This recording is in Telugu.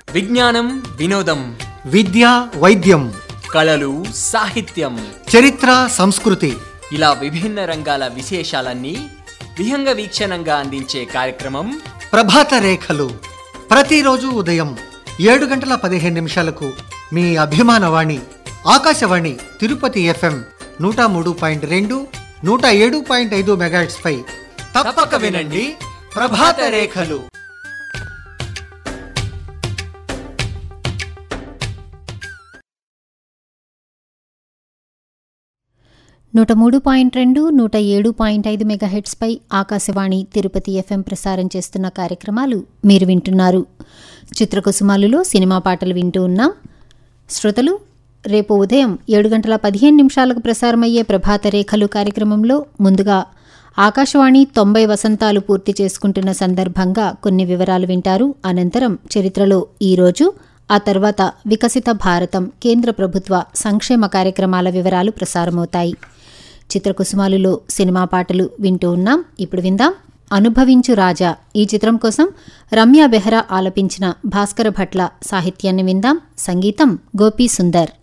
విజ్ఞానం వినోదం విద్య వైద్యం కళలు సాహిత్యం చరిత్ర సంస్కృతి ఇలా విభిన్న రంగాల విశేషాలన్నీ విహంగ వీక్షణంగా అందించే కార్యక్రమం ప్రభాత రేఖలు ప్రతిరోజు ఉదయం ఏడు గంటల పదిహేను నిమిషాలకు మీ అభిమాన వాణి ఆకాశవాణి తిరుపతి ఎఫ్ఎం నూట మూడు పాయింట్ రెండు నూట ఏడు పాయింట్ ఐదు మెగాట్స్ పై తప్పక వినండి ప్రభాత రేఖలు నూట మూడు పాయింట్ రెండు నూట ఏడు పాయింట్ ఐదు మెగాహెట్స్పై ఆకాశవాణి తిరుపతి ఎఫ్ఎం ప్రసారం చేస్తున్న కార్యక్రమాలు మీరు వింటున్నారు చిత్రకుసుమాలులో సినిమా పాటలు వింటూ ఉన్నాం శ్రోతలు రేపు ఉదయం ఏడు గంటల పదిహేను నిమిషాలకు ప్రసారమయ్యే ప్రభాత రేఖలు కార్యక్రమంలో ముందుగా ఆకాశవాణి తొంభై వసంతాలు పూర్తి చేసుకుంటున్న సందర్భంగా కొన్ని వివరాలు వింటారు అనంతరం చరిత్రలో ఈరోజు ఆ తర్వాత వికసిత భారతం కేంద్ర ప్రభుత్వ సంక్షేమ కార్యక్రమాల వివరాలు ప్రసారమవుతాయి చిత్రకుసుమాలులో సినిమా పాటలు వింటూ ఉన్నాం ఇప్పుడు విందాం అనుభవించు రాజా ఈ చిత్రం కోసం రమ్య బెహ్రా ఆలపించిన భాస్కర భట్ల సాహిత్యాన్ని విందాం సంగీతం గోపీ సుందర్